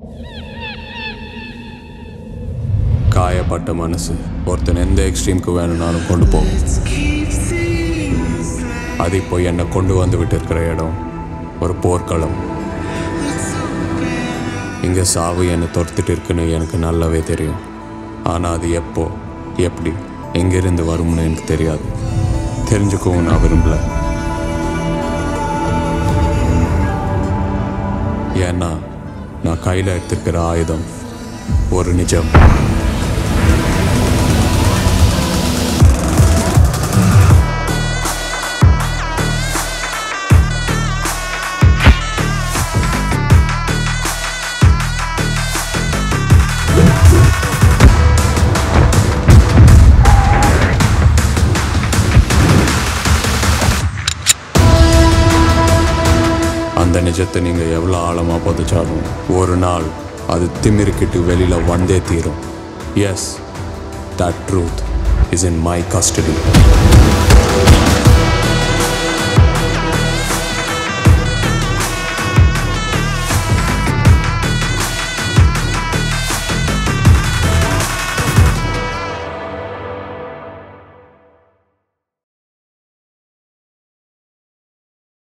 காயப்பட்ட மனசு ஒருத்தன் எந்த எக்ஸ்ட்ரீமுக்கு வேணும்னாலும் கொண்டு போகும் அது இப்போ என்னை கொண்டு வந்து விட்டு இருக்கிற இடம் ஒரு போர்க்களம் இங்கே சாவு என்னை துரத்திட்டு இருக்குன்னு எனக்கு நல்லாவே தெரியும் ஆனால் அது எப்போ எப்படி எங்கேருந்து வரும்னு எனக்கு தெரியாது தெரிஞ்சுக்கவும் நான் விரும்பல ஏன்னா நான் கையில் எடுத்திருக்கிற ஆயுதம் ஒரு நிஜம் அந்த நிஜத்தை நீங்கள் எவ்வளோ ஆழமாக புதைச்சாலும் ஒரு நாள் அது திமிருக்கிட்டு வெளியில் வந்தே தீரும் yes that truth is in my custody